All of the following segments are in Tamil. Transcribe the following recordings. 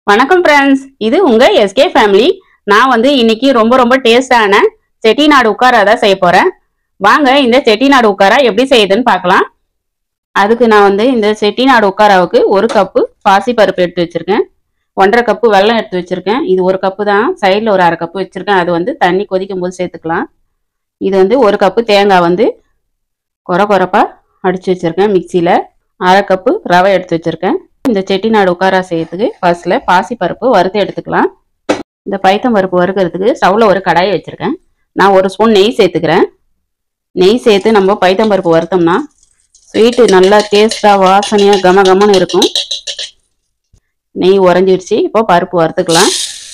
வணக்கம் ஃப்ரெண்ட்ஸ் இது உங்க எஸ்கே ஃபேமிலி நான் வந்து இன்னைக்கு ரொம்ப ரொம்ப டேஸ்டான செட்டிநாடு உட்காரா தான் செய்ய போறேன் வாங்க இந்த செட்டிநாடு உட்காரா எப்படி செய்யுதுன்னு பார்க்கலாம் அதுக்கு நான் வந்து இந்த செட்டிநாடு உட்காராவுக்கு ஒரு கப்பு பாசிப்பருப்பு எடுத்து வச்சிருக்கேன் ஒன்றரை கப்பு வெல்லம் எடுத்து வச்சிருக்கேன் இது ஒரு கப்பு தான் சைடில் ஒரு அரை கப்பு வச்சிருக்கேன் அது வந்து தண்ணி கொதிக்கும் போது சேர்த்துக்கலாம் இது வந்து ஒரு கப்பு தேங்காய் வந்து கொர கொரப்பா அடிச்சு வச்சிருக்கேன் மிக்சியில் அரை கப்பு ரவை எடுத்து வச்சிருக்கேன் இந்த செட்டிநாடு உட்காரா செய்யறதுக்கு ஃபர்ஸ்ட்ல பாசிப்பருப்பு வறுத்து எடுத்துக்கலாம் இந்த பைத்தம் பருப்பு வறுக்கிறதுக்கு ஸ்டவ்ல ஒரு கடாயை வச்சிருக்கேன் நான் ஒரு ஸ்பூன் நெய் சேர்த்துக்கிறேன் நெய் சேர்த்து நம்ம பைத்தம் பருப்பு வறுத்தோம்னா ஸ்வீட்டு நல்லா டேஸ்டாக வாசனையாக கம கமன்னு இருக்கும் நெய் உறைஞ்சிடுச்சு இப்போ பருப்பு வறுத்துக்கலாம்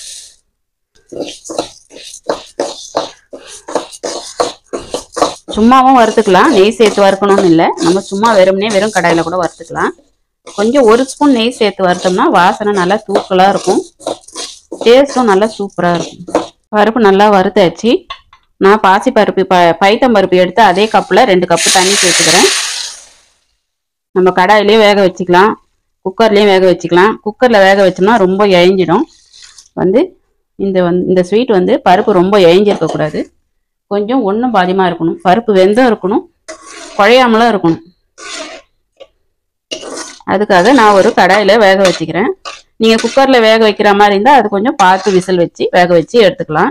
சும்மாவும் வறுத்துக்கலாம் நெய் சேர்த்து வறுக்கணும்னு இல்லை நம்ம சும்மா வெறுமனே வெறும் கடாயில் கூட வறுத்துக்கலாம் கொஞ்சம் ஒரு ஸ்பூன் நெய் சேர்த்து வறுத்தோம்னா வாசனை நல்லா தூக்கலாக இருக்கும் டேஸ்ட்டும் நல்லா சூப்பராக இருக்கும் பருப்பு நல்லா வறுத்தாச்சு நான் பாசி பருப்பு ப பைத்தம் பருப்பு எடுத்து அதே கப்பில் ரெண்டு கப்பு தண்ணி சேர்த்துக்கிறேன் நம்ம கடாயிலையும் வேக வச்சுக்கலாம் குக்கர்லேயும் வேக வச்சுக்கலாம் குக்கரில் வேக வச்சோம்னா ரொம்ப இழைஞ்சிடும் வந்து இந்த வந்து இந்த ஸ்வீட் வந்து பருப்பு ரொம்ப இழைஞ்சிருக்கக்கூடாது கொஞ்சம் ஒன்றும் பாதியமாக இருக்கணும் பருப்பு வெந்தம் இருக்கணும் குழையாமலும் இருக்கணும் அதுக்காக நான் ஒரு கடாயில் வேக வச்சுக்கிறேன் நீங்கள் குக்கரில் வேக வைக்கிற மாதிரி இருந்தால் அது கொஞ்சம் பார்த்து விசில் வச்சு வேக வச்சு எடுத்துக்கலாம்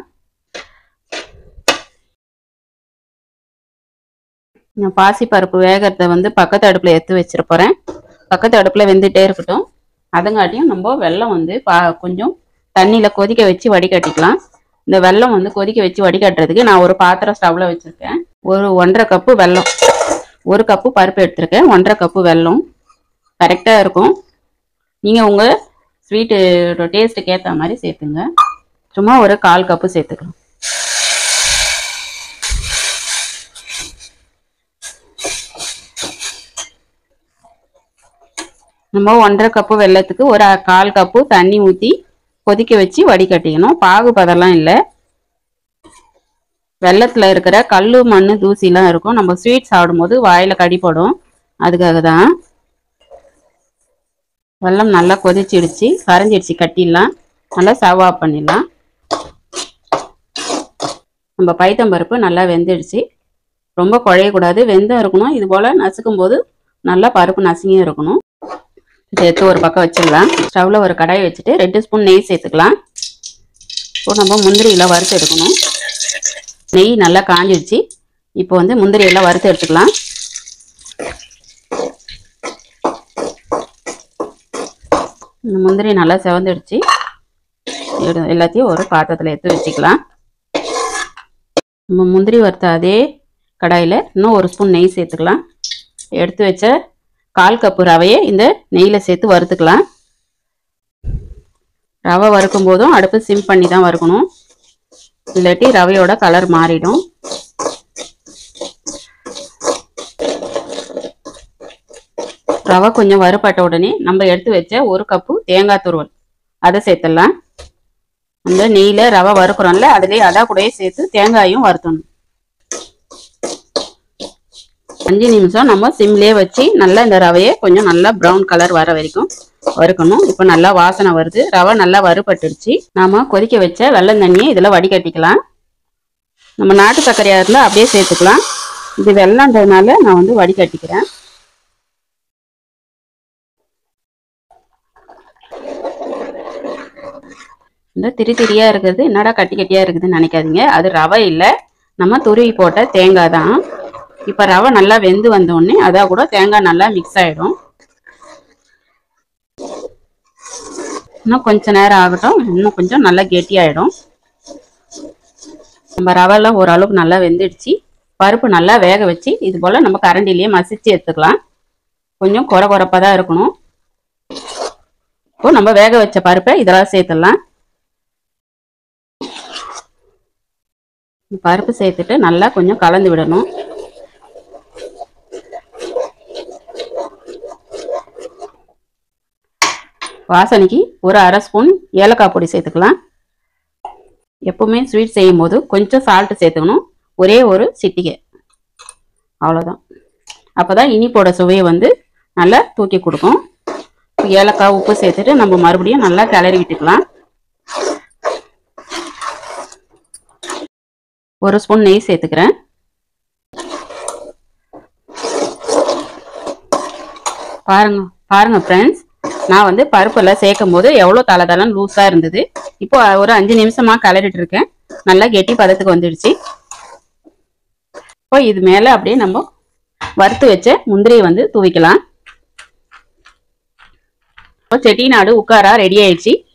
நான் பாசி பருப்பு வேகிறத வந்து பக்கத்து அடுப்பில் எடுத்து வச்சிட போகிறேன் பக்கத்து அடுப்பில் வெந்துட்டே இருக்கட்டும் அதுங்காட்டியும் நம்ம வெல்லம் வந்து பா கொஞ்சம் தண்ணியில் கொதிக்க வச்சு வடிகட்டிக்கலாம் இந்த வெல்லம் வந்து கொதிக்க வச்சு வடிகட்டுறதுக்கு நான் ஒரு பாத்திரம் ஸ்டவ்ல வச்சுருக்கேன் ஒரு ஒன்றரை கப்பு வெல்லம் ஒரு கப்பு பருப்பு எடுத்திருக்கேன் ஒன்றரை கப்பு வெல்லம் கரெக்டாக இருக்கும் நீங்கள் உங்கள் ஸ்வீட்டு டேஸ்ட்டுக்கு ஏற்ற மாதிரி சேர்த்துங்க சும்மா ஒரு கால் கப்பு சேர்த்துக்கலாம் நம்ம ஒன்றரை கப்பு வெல்லத்துக்கு ஒரு கால் கப்பு தண்ணி ஊற்றி கொதிக்க வச்சு வடிகட்டிக்கணும் பாகு பதெல்லாம் இல்லை வெள்ளத்தில் இருக்கிற கல் மண் தூசிலாம் இருக்கும் நம்ம ஸ்வீட் சாப்பிடும்போது வாயில் கடிப்படும் அதுக்காக தான் வெல்லம் நல்லா கொதிச்சிடுச்சு கரைஞ்சிடுச்சு கட்டிடலாம் நல்லா சவ் ஆஃப் பண்ணிடலாம் நம்ம பைத்தம்பருப்பு நல்லா வெந்துடுச்சு ரொம்ப குழையக்கூடாது வெந்தம் இருக்கணும் இது போல் நசுக்கும் போது நல்லா பருப்பு நசுங்கியும் இருக்கணும் இதை எடுத்து ஒரு பக்கம் வச்சிடலாம் ஸ்டவ்வில் ஒரு கடாயை வச்சுட்டு ரெண்டு ஸ்பூன் நெய் சேர்த்துக்கலாம் இப்போ நம்ம முந்திரியெல்லாம் வறுத்து எடுக்கணும் நெய் நல்லா காஞ்சிடுச்சு இப்போ வந்து முந்திரியெல்லாம் வறுத்து எடுத்துக்கலாம் இந்த முந்திரி நல்லா செவந்துடுச்சு எடு- எல்லாத்தையும் ஒரு பாத்திரத்தில் எடுத்து வச்சுக்கலாம் நம்ம முந்திரி வறுத்த அதே கடாயில் இன்னும் ஒரு ஸ்பூன் நெய் சேர்த்துக்கலாம் எடுத்து வச்ச கால் கப்பு ரவையை இந்த நெய்யில் சேர்த்து வறுத்துக்கலாம் ரவை வறுக்கும் போதும் அடுப்பு சிம் பண்ணி தான் வறுக்கணும் இல்லாட்டி ரவையோட கலர் மாறிடும் ரவை கொஞ்சம் வறுபட்ட உடனே நம்ம எடுத்து வச்ச ஒரு கப்பு தேங்காய் துருவல் அதை சேர்த்துடலாம் அந்த நெய்யில் ரவை வறுக்கிறோம்ல அதுலேயே அதா கூடயே சேர்த்து தேங்காயும் வறுத்தணும் அஞ்சு நிமிஷம் நம்ம சிம்லேயே வச்சு நல்லா இந்த ரவையை கொஞ்சம் நல்லா ப்ரௌன் கலர் வர வரைக்கும் வறுக்கணும் இப்போ நல்லா வாசனை வருது ரவை நல்லா வறுபட்டுருச்சு நாம கொதிக்க வச்ச வெள்ளம் தண்ணியை இதில் வடிகட்டிக்கலாம் நம்ம நாட்டு சர்க்கரையாக இருந்தால் அப்படியே சேர்த்துக்கலாம் இது வெள்ளன்றதுனால நான் வந்து வடிகட்டிக்கிறேன் இந்த திரி திரியா இருக்கிறது என்னடா கட்டி கட்டியா இருக்குதுன்னு நினைக்காதீங்க அது ரவை இல்லை நம்ம துருவி போட்ட தேங்காய் தான் இப்போ ரவை நல்லா வெந்து வந்த உடனே அதான் கூட தேங்காய் நல்லா மிக்ஸ் ஆகிடும் இன்னும் கொஞ்ச நேரம் ஆகட்டும் இன்னும் கொஞ்சம் நல்லா கெட்டியாயிடும் நம்ம ரவைலாம் ஓரளவுக்கு நல்லா வெந்துடுச்சு பருப்பு நல்லா வேக வச்சு இது போல் நம்ம கரண்டிலேயே மசிச்சு எடுத்துக்கலாம் கொஞ்சம் குறை குறைப்பாக தான் இருக்கணும் இப்போ நம்ம வேக வச்ச பருப்பை இதெல்லாம் சேர்த்துடலாம் பருப்பு சேர்த்துட்டு நல்லா கொஞ்சம் கலந்து விடணும் வாசனைக்கு ஒரு அரை ஸ்பூன் ஏலக்காய் பொடி சேர்த்துக்கலாம் எப்பவுமே ஸ்வீட் செய்யும் போது கொஞ்சம் சால்ட்டு சேர்த்துக்கணும் ஒரே ஒரு சிட்டிகை அவ்வளோதான் அப்போ தான் இனிப்போட சுவையை வந்து நல்லா தூக்கி கொடுக்கும் ஏலக்காய் உப்பு சேர்த்துட்டு நம்ம மறுபடியும் நல்லா கிளறி விட்டுக்கலாம் ஒரு ஸ்பூன் நெய் சேர்த்துக்கிறேன் பாருங்க பாருங்க ஃப்ரெண்ட்ஸ் நான் வந்து பருப்பில் சேர்க்கும் போது எவ்வளோ தலை தலம் லூஸாக இருந்தது இப்போ ஒரு அஞ்சு நிமிஷமா கிளறிட்டு இருக்கேன் நல்லா கெட்டி பதத்துக்கு வந்துடுச்சு இப்போ இது மேலே அப்படியே நம்ம வறுத்து வச்ச முந்திரியை வந்து தூவிக்கலாம் இப்போ செட்டிநாடு உட்காரா ரெடி ஆயிடுச்சு